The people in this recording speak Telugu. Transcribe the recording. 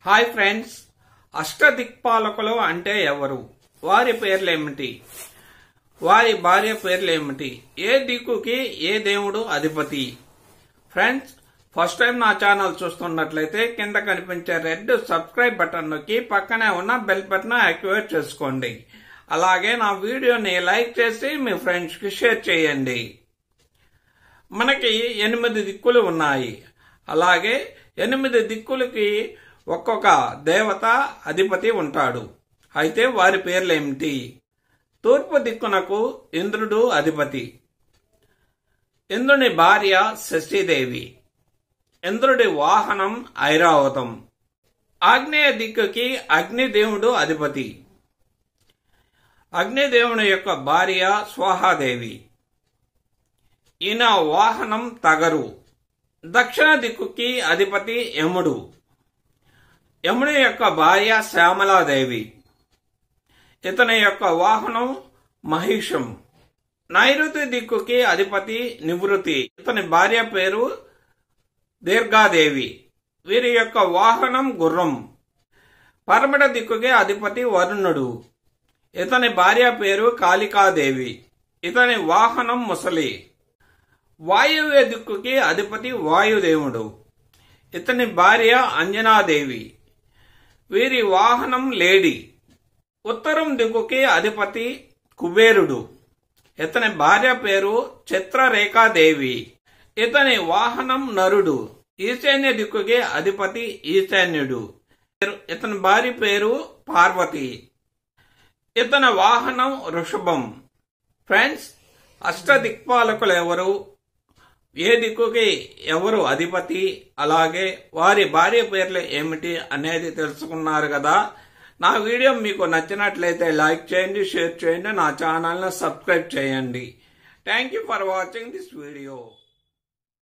హాయ్ ఫ్రెండ్స్ అష్టదిక్పాలకులు అంటే ఎవరు వారి పేర్లేమిటి వారి భార్య పేర్లేమిటి ఏ దిక్కుకి ఏ దేవుడు అధిపతి ఫ్రెండ్స్ ఫస్ట్ టైం నా ఛానల్ చూస్తున్నట్లయితే కింద కనిపించే రెడ్ సబ్స్క్రైబ్ బటన్ నొక్కి పక్కనే ఉన్న బెల్ బటన్ యాక్టివేట్ చేసుకోండి అలాగే నా వీడియోని లైక్ చేసి మీ ఫ్రెండ్స్కి షేర్ చేయండి మనకి ఎనిమిది దిక్కులు ఉన్నాయి అలాగే ఎనిమిది దిక్కులకి ఒక్కొక్క దేవత అధిపతి ఉంటాడు అయితే వారి పేర్లేమిటి తూర్పు దిక్కునకు ఇంద్రుడు అధిపతి ఇంద్రుని భార్య శశిదేవి ఇంద్రుడి వాహనం ఐరావతం ఆగ్నేయ దిక్కుకి అగ్నిదేవుడు అధిపతి అగ్నిదేవుని యొక్క భార్య స్వాహాదేవి ఈయన వాహనం తగరు దక్షిణ దిక్కుకి అధిపతి యముడు యముడి యొక్క భార్య శ్యామలాదేవి ఇతని యొక్క వాహనం మహిషం నైరుతి దిక్కుకి అధిపతి నివృత్తి ఇతని భార్య పేరు దీర్ఘాదేవి వీరి యొక్క వాహనం గుర్రం పరమట దిక్కుకి అధిపతి వరుణుడు ఇతని భార్య పేరు కాళికాదేవి ఇతని వాహనం ముసలి వాయువ్య దిక్కుకి అధిపతి వాయుదేవుడు ఇతని భార్య అంజనాదేవి వీరి వాహనం లేడి ఉత్తరం దిక్కుకి అధిపతి కుబేరుడు ఇతని భార్య పేరు చిత్రరేఖాదేవి ఇతని వాహనం నరుడు ఈశాన్య దిక్కుకి అధిపతి ఈశాన్యుడు ఇతని భార్య పేరు పార్వతి ఇతని వాహనం వృషభం ఫ్రెండ్స్ అష్టదిక్పాలకులు ఎవరు ఏ దిక్కుకి ఎవరు అధిపతి అలాగే వారి భార్య పేర్లు ఏమిటి అనేది తెలుసుకున్నారు కదా నా వీడియో మీకు నచ్చినట్లయితే లైక్ చేయండి షేర్ చేయండి నా ఛానల్ని సబ్స్క్రైబ్ చేయండి thank you for watching this video